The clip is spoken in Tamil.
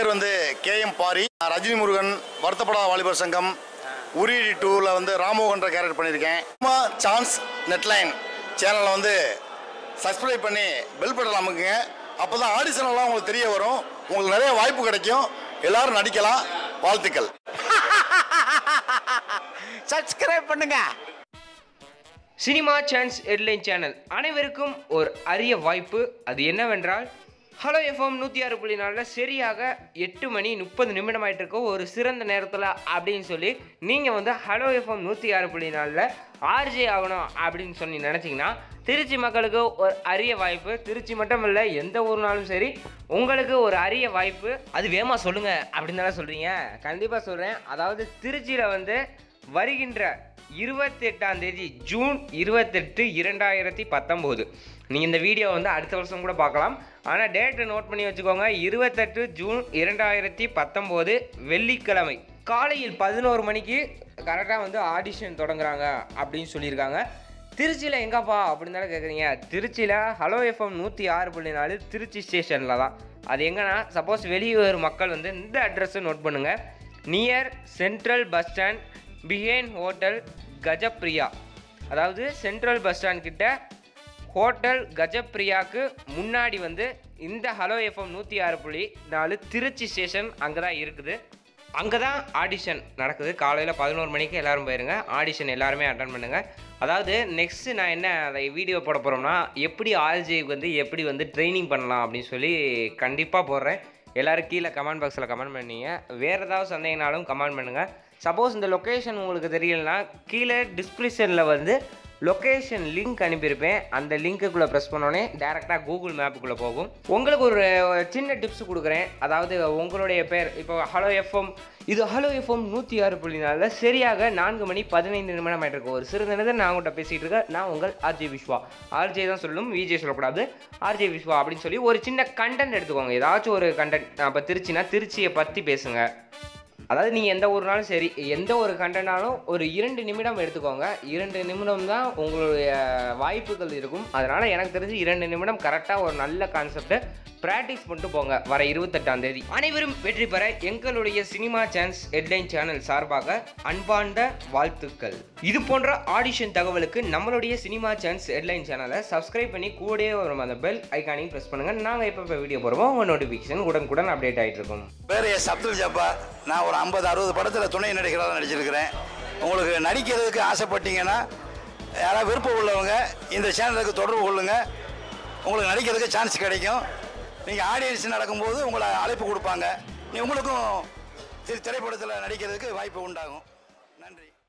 பேர் வந்து கே எம் பாரி நான் ரஜினி முருகன் வருத்தப்படாத வாலிபர் சங்கம் உரியடி டூவில் வந்து ராமோகன்ற கேரக்டர் பண்ணியிருக்கேன் சும்மா சான்ஸ் நெட்லைன் சேனலை வந்து சப்ஸ்கிரைப் பண்ணி பெல் பட்டன் அமுக்குங்க அப்போ தான் ஆடிஷனெல்லாம் உங்களுக்கு தெரிய வரும் உங்களுக்கு நிறைய வாய்ப்பு கிடைக்கும் எல்லாரும் நடிக்கலாம் வாழ்த்துக்கள் சப்ஸ்கிரைப் பண்ணுங்க சினிமா சான்ஸ் ஹெட்லைன் சேனல் அனைவருக்கும் ஒரு அரிய வாய்ப்பு அது என்னவென்றால் ஹலோ எஃப்எம் நூற்றி ஆறு புள்ளி நாலில் சரியாக எட்டு மணி முப்பது நிமிடம் ஆயிட்டு இருக்கோம் ஒரு சிறந்த நேரத்தில் அப்படின்னு சொல்லி நீங்கள் வந்து ஹலோ எஃப்எம் நூற்றி ஆறு புள்ளி நாலில் ஆர்ஜே ஆகணும் அப்படின்னு சொல்லி நினச்சிங்கன்னா திருச்சி மக்களுக்கு ஒரு அரிய வாய்ப்பு திருச்சி மட்டும் இல்லை எந்த ஊர்னாலும் சரி உங்களுக்கு ஒரு அரிய வாய்ப்பு அது வேமா சொல்லுங்க அப்படின்னு தானே சொல்கிறீங்க கண்டிப்பாக சொல்கிறேன் அதாவது திருச்சியில் வந்து வருகின்ற இருபத்தெட்டாம் தேதி ஜூன் இருபத்தெட்டு இரண்டாயிரத்தி பத்தொம்போது நீங்கள் இந்த வீடியோ வந்து அடுத்த வருஷம் கூட பார்க்கலாம் ஆனால் டேட்டை நோட் பண்ணி வச்சுக்கோங்க இருபத்தெட்டு ஜூன் இரண்டாயிரத்தி பத்தொம்போது வெள்ளிக்கிழமை காலையில் பதினோரு மணிக்கு கரெக்டாக வந்து ஆடிஷன் தொடங்குறாங்க அப்படின்னு சொல்லியிருக்காங்க திருச்சியில் எங்கப்பா அப்படின்னு தானே கேட்குறீங்க திருச்சியில் ஹலோ எஃப்எம் நூற்றி ஆறு புள்ளி நாலு திருச்சி ஸ்டேஷனில் தான் அது எங்கன்னா சப்போஸ் வெளியூர் மக்கள் வந்து இந்த அட்ரஸை நோட் பண்ணுங்கள் near central bus stand behind hotel Gajapriya அதாவது சென்ட்ரல் பஸ் ஸ்டாண்ட் கிட்ட ஹோட்டல் கஜப்ரியாவுக்கு முன்னாடி வந்து இந்த ஹலோ எஃப்எம் நூற்றி ஆறு புள்ளி நாலு திருச்சி ஸ்டேஷன் அங்கே தான் இருக்குது அங்கே தான் ஆடிஷன் நடக்குது காலையில் பதினோரு மணிக்கு எல்லாரும் போயிருங்க ஆடிஷன் எல்லாருமே அட்டன் பண்ணுங்கள் அதாவது நெக்ஸ்ட்டு நான் என்ன அதை வீடியோ போட போகிறோம்னா எப்படி ஆர்ஜே வந்து எப்படி வந்து ட்ரைனிங் பண்ணலாம் அப்படின்னு சொல்லி கண்டிப்பாக போடுறேன் எல்லோரும் கீழே கமெண்ட் பாக்ஸில் கமெண்ட் பண்ணீங்க வேறு ஏதாவது சந்தேகனாலும் கமெண்ட் பண்ணுங்கள் சப்போஸ் இந்த லொக்கேஷன் உங்களுக்கு தெரியலனா கீழே டிஸ்கிரிப்ஷனில் வந்து லொக்கேஷன் லிங்க் அனுப்பியிருப்பேன் அந்த லிங்க்குள்ளே ப்ரெஸ் பண்ணோடனே டேரெக்டாக கூகுள் மேப்புக்குள்ளே போகும் உங்களுக்கு ஒரு சின்ன டிப்ஸ் கொடுக்குறேன் அதாவது உங்களுடைய பேர் இப்போ ஹலோ எஃப்எம் இது ஹலோ எஃப்எம் நூற்றி ஆறு புள்ளி நாலில் சரியாக நான்கு மணி பதினைந்து நிமிடம் ஆயிட்டு இருக்கு ஒரு சிறிது நேரத்தில் நான் உங்கள்கிட்ட பேசிகிட்டு இருக்கேன் நான் உங்கள் ஆர்ஜே விஸ்வா ஆர்ஜே தான் சொல்லணும் விஜே சொல்லக்கூடாது ஆர்ஜே விஸ்வா அப்படின்னு சொல்லி ஒரு சின்ன கண்டென்ட் எடுத்துக்கோங்க ஏதாச்சும் ஒரு கண்டென்ட் இப்போ திருச்சினா திருச்சியை பற்றி பேசுங்க அதாவது நீங்கள் எந்த ஊர்னாலும் சரி எந்த ஒரு கண்டனாலும் ஒரு இரண்டு நிமிடம் எடுத்துக்கோங்க இரண்டு நிமிடம் தான் உங்களுடைய வாய்ப்புகள் இருக்கும் அதனால் எனக்கு தெரிஞ்சு இரண்டு நிமிடம் கரெக்டாக ஒரு நல்ல கான்செப்டை ப்ராக்டிஸ் பண்ணிட்டு போங்க வர இருபத்தெட்டாம் தேதி அனைவரும் வெற்றி பெற எங்களுடைய சினிமா சான்ஸ் ஹெட்லைன் சேனல் சார்பாக அன்பார்ந்த வாழ்த்துக்கள் இது போன்ற ஆடிஷன் தகவலுக்கு நம்மளுடைய சினிமா சான்ஸ் ஹெட்லைன் சேனலை சப்ஸ்கிரைப் பண்ணி கூடவே வரும் அந்த பெல் ஐக்கானையும் ப்ரெஸ் பண்ணுங்கள் நாங்கள் எப்போ இப்போ வீடியோ போடுவோம் உங்கள் நோட்டிஃபிகேஷன் உடனுக்குடன் அப்டேட் ஆகிட்டு இருக்கும் பேர் எஸ் அப்துல் ஜப்பா நான் ஒரு ஐம்பது அறுபது படத்தில் துணை நடிகராக நடிச்சிருக்கிறேன் உங்களுக்கு நடிக்கிறதுக்கு ஆசைப்பட்டீங்கன்னா யாராவது விருப்பம் உள்ளவங்க இந்த சேனலுக்கு தொடர்பு கொள்ளுங்க உங்களுக்கு நடிக்கிறதுக்கு சான்ஸ் கிடைக்கும் நீங்கள் ஆடியன்ஸ் நடக்கும்போது உங்களை அழைப்பு கொடுப்பாங்க நீ உங்களுக்கும் திரைப்படத்தில் நடிக்கிறதுக்கு வாய்ப்பு உண்டாகும் நன்றி